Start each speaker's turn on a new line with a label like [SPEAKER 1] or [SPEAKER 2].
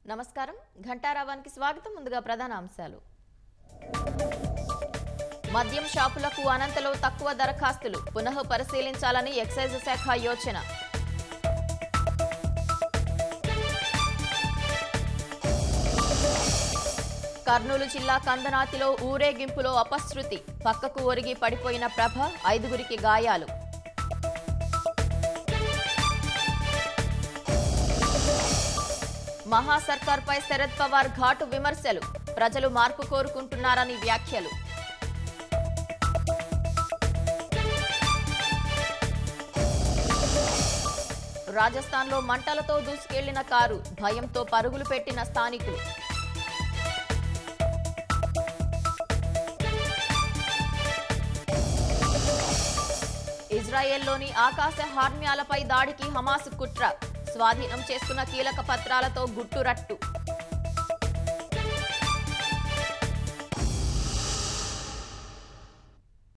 [SPEAKER 1] నమస్కారం ఘంటారావానికి స్వాగతం ముందుగా ప్రధాన అంశాలు మద్యం షాపులకు అనంతలో తక్కువ దరఖాస్తులు పునః పరిశీలించాలని ఎక్సైజ్ శాఖ యోచన కర్నూలు జిల్లా కందనాతిలో ఊరేగింపులో అపశృతి పక్కకు ఒరిగి పడిపోయిన ప్రభ ఐదుగురికి గాయాలు మహా సర్కార్పై శరద్ పవార్ ఘాటు విమర్శలు ప్రజలు మార్పు కోరుకుంటున్నారని వ్యాఖ్యలు రాజస్థాన్లో మంటలతో దూసుకెళ్లిన కారు భయంతో పరుగులు పెట్టిన స్థానికులు ఇజ్రాయెల్లోని ఆకాశ హార్మ్యాలపై దాడికి హమాస్ కుట్ర స్వాధీనం చేసుకున్న కీలక పత్రాలతో గుట్టురట్టు